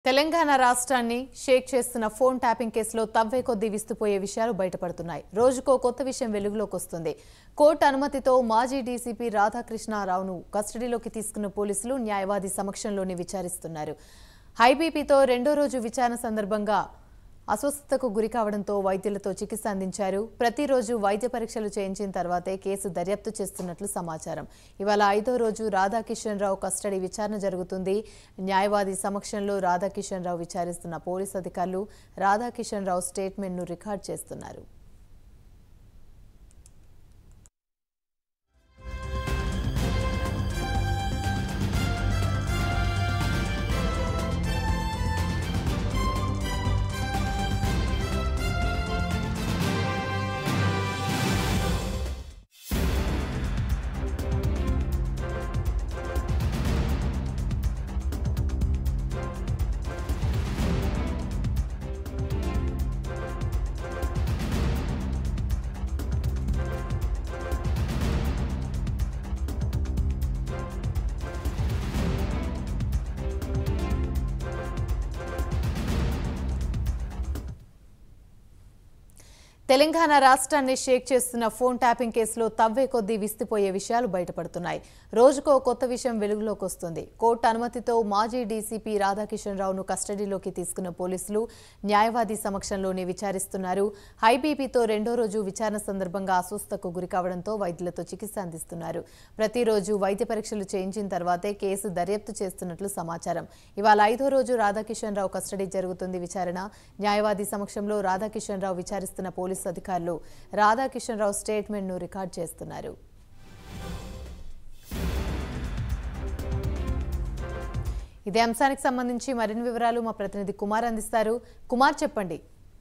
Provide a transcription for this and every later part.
తెలంగాణ రాష్ట్రాన్ని షేక్ చేస్తున్న phone tapping కేసులో తవ్వే కొద్దీ విస్తుపోయే విషయాలు బయటపడుతున్నాయి రోజుకో కొత్త విషయం వెలుగులోకి వస్తుంది కోర్టు అనుమతితో మాజీ డీసీపీ రాధాకృష్ణారావును కస్టడీలోకి తీసుకున్న పోలీసులు న్యాయవాది సమక్షంలోనే విచారిస్తున్నారు హైబీపీతో రెండో రోజు విచారణ సందర్భంగా అస్వస్థతకు గురి కావడంతో వైద్యులతో చికిత్స అందించారు ప్రతిరోజు వైద్య పరీక్షలు చేయించిన తర్వాతే కేసు దర్యాప్తు చేస్తున్నట్లు సమాచారం ఇవాళ ఐదో రోజు రాధాకిషన్ రావు కస్టడీ విచారణ జరుగుతుంది న్యాయవాది సమక్షంలో రాధాకిషన్ రావు విచారిస్తున్న పోలీసు అధికారులు రాధాకిషన్ రావు స్టేట్మెంట్ను రికార్డ్ చేస్తున్నారు తెలంగాణ రాష్ట్రాన్ని షేక్ చేస్తున్న ఫోన్ ట్యాపింగ్ కేసులో తవ్వే కొద్దీ విస్తుపోయే విషయాలు బయటపడుతున్నాయి రోజుకో కొత్త విషయం వెలుగులోకి వస్తుంది కోర్టు అనుమతితో మాజీ డీసీపీ రాధాకిషన్ రావును కస్టడీలోకి తీసుకున్న పోలీసులు న్యాయవాది సమక్షంలోనే విచారిస్తున్నారు హైబీపీతో రెండో రోజు విచారణ సందర్భంగా అస్వస్థకు గురి కావడంతో వైద్యులతో చికిత్స అందిస్తున్నారు ప్రతిరోజు వైద్య పరీక్షలు చేయించిన తర్వాతే కేసు దర్యాప్తు చేస్తున్నట్లు సమాచారం ఇవాళ ఐదో రోజు రాధాకిషన్ రావు కస్టడీ జరుగుతుంది విచారణ న్యాయవాది సమక్షంలో రాధాకిషన్ రావు విచారిస్తున్న పోలీసు అధికారులు రాధాకిషన్ రావు స్టేట్మెంట్ను రికార్డ్ చేస్తున్నారు ఇదే అంశానికి సంబంధించి మరిన్ని వివరాలు మా ప్రతినిధి కుమార్ అందిస్తారు కుమార్ చెప్పండి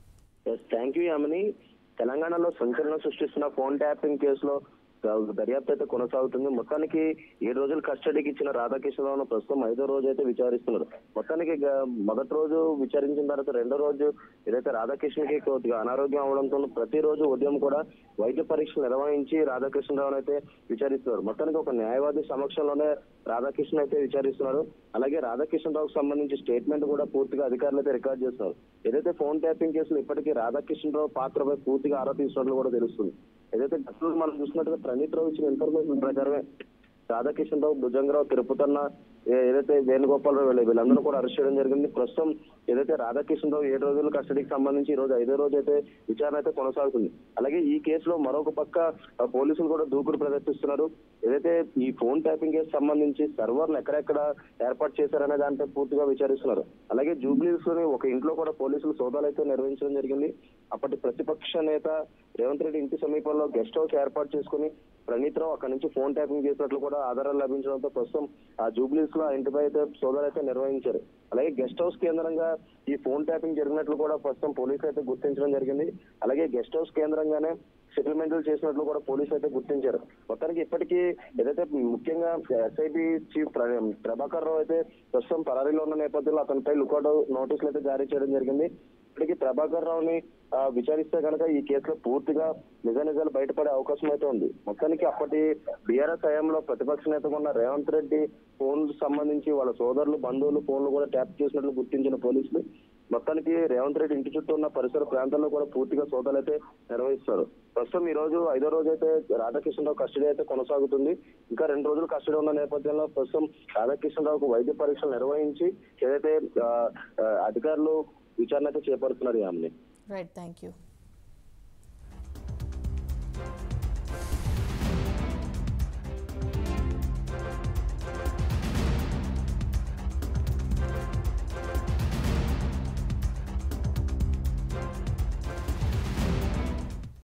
ఎస్ థ్యాంక్ యూ యామిని తెలంగాణలో సంచలనం సృష్టిస్తున్న ఫోన్ ట్యాపింగ్ కేసులో దర్యాప్తు అయితే కొనసాగుతుంది మొత్తానికి ఏడు రోజులు కస్టడీకి ఇచ్చిన రాధాకృష్ణరావును ప్రస్తుతం ఐదో రోజు అయితే విచారిస్తున్నారు మొత్తానికి గ- మొదటి రోజు విచారించిన తర్వాత రెండో రోజు ఏదైతే రాధాకృష్ణకి కొద్దిగా అనారోగ్యం అవడంతో ప్రతిరోజు ఉదయం కూడా వైద్య పరీక్షలు నిర్వహించి రాధాకృష్ణరావును అయితే విచారిస్తున్నారు మొత్తానికి ఒక న్యాయవాది సమక్షంలోనే రాధాకృష్ణ అయితే విచారిస్తున్నారు అలాగే రాధాకృష్ణరావుకు సంబంధించి స్టేట్మెంట్ కూడా పూర్తిగా అధికారులు అయితే రికార్డ్ చేస్తున్నారు ఏదైతే ఫోన్ ట్యాపింగ్ కేసులో ఇప్పటికీ రాధాకృష్ణరావు పాత్రపై పూర్తిగా ఆరా తీస్తున్నట్లు కూడా తెలుస్తుంది ఏదైతే గతంలో మనం చూసినట్టుగా ప్రణీత్ రావు ఇచ్చిన ఇన్ఫర్మేషన్ ప్రకారమే రాధాకిషన్ రావు భుజంగరావు తిరుపతన్న ఏ- ఏదైతే వేణుగోపాలరావు వీళ్ళ- వీళ్ళందరూ కూడా అరెస్ట్ చేయడం జరిగింది ప్రస్తుతం ఏదైతే రాధాకిషన్ రావు ఏడు రోజుల కస్టడీకి సంబంధించి ఈ రోజు ఐదో రోజు అయితే విచారణ అయితే కొనసాగుతుంది అలాగే ఈ కేసులో మరొక పక్క ఆ, పోలీసులు కూడా దూకుడు ప్రదర్శిస్తున్నారు ఏదైతే ఈ ఫోన్ ట్యాపింగ్ కేసు సంబంధించి సర్వర్లు ఎక్కడెక్కడ ఏర్పాటు చేశారనే దానిపై పూర్తిగా విచారిస్తున్నారు అలాగే జూబ్లీస్ లోని ఒక ఇంట్లో కూడా పోలీసులు సోదాలు అయితే నిర్వహించడం జరిగింది అప్పటి ప్రతిపక్ష నేత రేవంత్ రెడ్డి ఇంటి సమీపంలో గెస్ట్ హౌస్ ఏర్పాటు చేసుకుని ప్రణీత్ రావు అక్కడి నుంచి ఫోన్ ట్యాపింగ్ చేసినట్లు కూడా ఆధారాలు లభించడంతో ప్రస్తుతం ఆ జూబ్లీస్ లో ఆ ఇంటిపై అయితే సోదాలు అయితే నిర్వహించారు అలాగే గెస్ట్ హౌస్ కేంద్రంగా ఈ ఫోన్ ట్యాపింగ్ జరిగినట్లు కూడా ప్రస్తుతం పోలీసులు అయితే గుర్తించడం జరిగింది అలాగే గెస్ట్ హౌస్ కేంద్రంగానే సెటిల్మెంట్లు చేసినట్లు కూడా పోలీసులు అయితే గుర్తించారు మొత్తానికి ఇప్పటికీ ఏదైతే ముఖ్యంగా ఎస్ఐబి చీఫ్ ప్ర- ప్రభాకర్ రావు అయితే ప్రస్తుతం పరారీలో ఉన్న నేపథ్యంలో అతనిపై లుకౌట్ నోటీసులు అయితే జారీ చేయడం జరిగింది ఇప్పటికీ ప్రభాకర్ రావుని ఆ, విచారిస్తే కనుక ఈ కేసులో పూర్తిగా నిజ నిజాలు బయటపడే అవకాశం అయితే ఉంది మొత్తానికి అప్పటి బీఆర్ఎస్ హయాంలో ప్రతిపక్ష నేతగా ఉన్న రేవంత్ రెడ్డి ఫోన్ సంబంధించి వాళ్ళ సోదరులు బంధువులు ఫోన్లు కూడా ట్యాప్ చేసినట్లు గుర్తించిన పోలీసులు మొత్తానికి రేవంత్ రెడ్డి ఇంటి చుట్టూ ఉన్న పరిసర ప్రాంతాల్లో కూడా పూర్తిగా సోదాలు అయితే నిర్వహిస్తారు ప్రస్తుతం ఈ రోజు ఐదో రోజు అయితే రాధాకృష్ణరావు కస్టడీ అయితే కొనసాగుతుంది ఇంకా రెండు రోజులు కస్టడీ ఉన్న నేపథ్యంలో ప్రస్తుతం రాధాకృష్ణరావుకు వైద్య పరీక్షలు నిర్వహించి ఏదైతే ఆ, ఆ, అధికారులు విచారణ అయితే చేపడుతున్నారు ఆమెని రైట్ థ్యాంక్ యూ